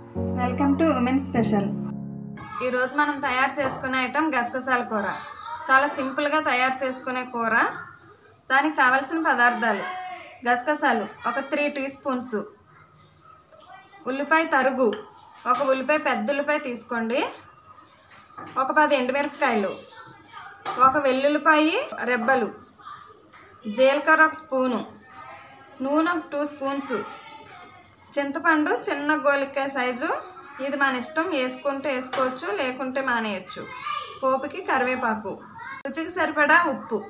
welcome to women special ఈరోజు మనం తయారు చేసుకునే ఐటెం గసగసాల కూర చాలా సింపుల్గా తయారు చేసుకునే కూర దానికి కావలసిన పదార్థాలు గసగసాలు ఒక త్రీ టీ స్పూన్స్ ఉల్లిపాయ తరుగు ఒక ఉల్లిపాయ పెద్ద ఉల్లిపాయ తీసుకోండి ఒక పది ఎండుమిరపకాయలు ఒక వెల్లుల్లిపాయ రెబ్బలు జీలకర్ర ఒక స్పూను నూనె ఒక టూ స్పూన్స్ చింతపండు చిన్న గోలికాయ సైజు ఇది మన ఇష్టం వేసుకుంటే వేసుకోవచ్చు లేకుంటే మానేయచ్చు పోపుకి కరివేపాకు రుచికి సరిపడా ఉప్పు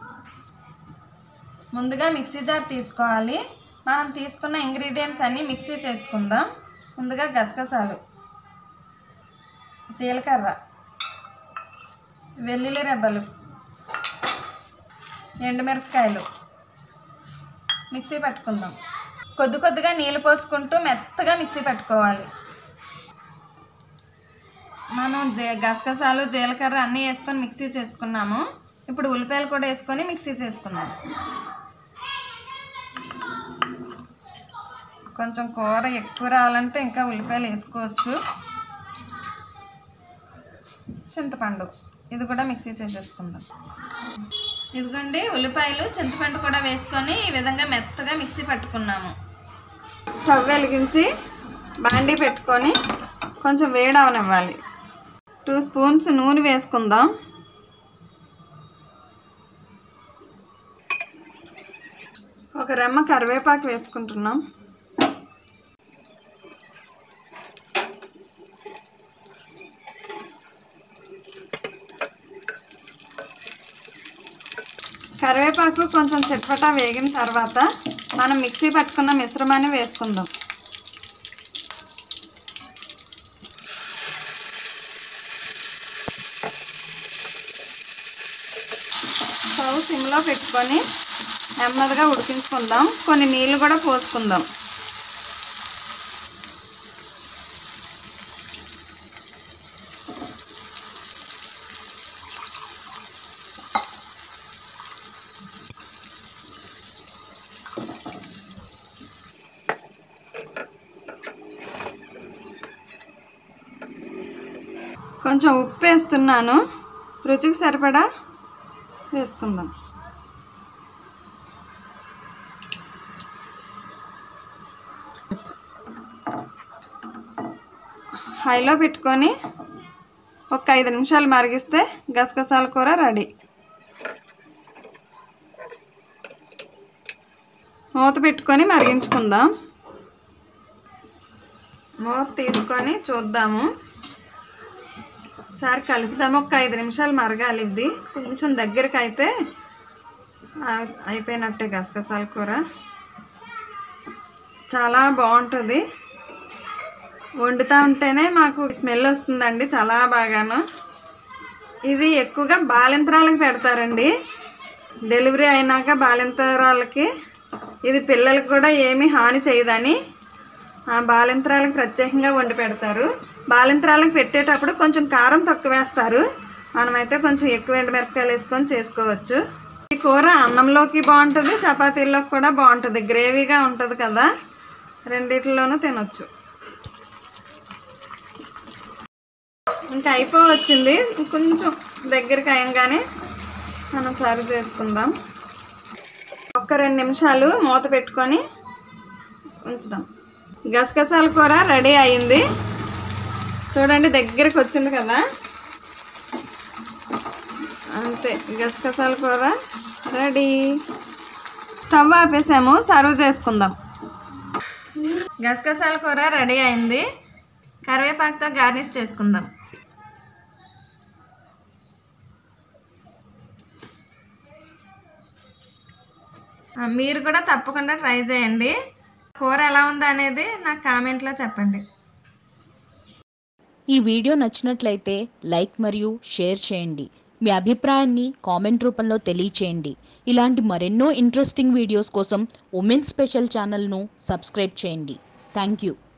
ముందుగా మిక్సీ జార్ తీసుకోవాలి మనం తీసుకున్న ఇంగ్రీడియంట్స్ అన్నీ మిక్సీ చేసుకుందాం ముందుగా గసగసాలు జీలకర్ర వెల్లుల్లి రెబ్బలు ఎండుమిరపకాయలు మిక్సీ పట్టుకుందాం కొద్ది కొద్దిగా నీళ్ళు పోసుకుంటూ మెత్తగా మిక్సీ పట్టుకోవాలి మనం జే గసగసాలు జీలకర్ర అన్నీ వేసుకొని మిక్సీ చేసుకున్నాము ఇప్పుడు ఉల్లిపాయలు కూడా వేసుకొని మిక్సీ చేసుకుందాం కొంచెం కూర ఎక్కువ రావాలంటే ఇంకా ఉల్లిపాయలు వేసుకోవచ్చు చింతపండు ఇది కూడా మిక్సీ చేసేసుకుందాం ఇదిగోండి ఉల్లిపాయలు చింతపండు కూడా వేసుకొని ఈ విధంగా మెత్తగా మిక్సీ పట్టుకున్నాము స్టవ్ వెలిగించి బాండీ పెట్టుకొని కొంచెం వేడి అవనివ్వాలి టూ స్పూన్స్ నూనె వేసుకుందాం ఒక రెమ్మ కరివేపాకు వేసుకుంటున్నాం కరివేపాకు కొంచెం చిట్పటా వేగిన తర్వాత మనం మిక్సీ పట్టుకున్న మిశ్రమాన్ని వేసుకుందాం స్టవ్ సిమ్లో పెట్టుకొని నెమ్మదిగా ఉడికించుకుందాం కొన్ని నీళ్ళు కూడా పోసుకుందాం కొంచెం ఉప్పు వేస్తున్నాను రుచికి సరిపడా వేసుకుందాం హైలో పెట్టుకొని ఒక ఐదు నిమిషాలు మరిగిస్తే గసగసాల కూర రెడీ మూత పెట్టుకొని మరిగించుకుందాం మూత తీసుకొని చూద్దాము ఒకసారి కలుపుదాము ఒక ఐదు నిమిషాలు మరగాలి ఇది కొంచెం దగ్గరికి అయితే ఆ- అయిపోయినట్టే గసగసాల కూర చాలా బాగుంటుంది వండుతూ ఉంటేనే మాకు స్మెల్ వస్తుందండి చాలా బాగాను ఇది ఎక్కువగా బాలింతరాలకు పెడతారండి డెలివరీ అయినాక బాలింతరాలకి ఇది పిల్లలకు కూడా ఏమీ హాని చేయదని ఆ బాలింతరాలకు ప్రత్యేకంగా వండి పెడతారు బాలింతరాలకు పెట్టేటప్పుడు కొంచెం కారం తక్కువ వేస్తారు మనమైతే కొంచెం ఎక్కువ ఎండుమిరపకాయలు వేసుకొని చేసుకోవచ్చు ఈ కూర అన్నంలోకి బాగుంటుంది చపాతీల్లోకి కూడా బాగుంటుంది గ్రేవీగా ఉంటుంది కదా రెండిట్లోనూ తినొచ్చు ఇంకా అయిపోవచ్చింది కొంచెం దగ్గరికి అయ్యంగానే మనం సర్వ్ చేసుకుందాం ఒక్క రెండు నిమిషాలు మూత పెట్టుకొని ఉంచుదాం గసగసాల కూర రెడీ అయింది చూడండి దగ్గరికి వచ్చింది కదా అంతే గసగసాల కూర రెడీ స్టవ్ ఆపేసాము సర్వ్ చేసుకుందాం గసగసాల కూర రెడీ అయింది కరివేపాకుతో గార్నిష్ చేసుకుందాం ఆ, మీరు కూడా తప్పకుండా ట్రై చేయండి కూర ఎలా ఉందా అనేది నాకు కామెంట్లో చెప్పండి ఈ వీడియో నచ్చినట్లయితే లైక్ మరియు షేర్ చేయండి మీ అభిప్రాయాన్ని కామెంట్ రూపంలో తెలియచేయండి ఇలాంటి మరెన్నో ఇంట్రెస్టింగ్ వీడియోస్ కోసం ఉమెన్ స్పెషల్ ఛానల్ను సబ్స్క్రైబ్ చేయండి థ్యాంక్ యూ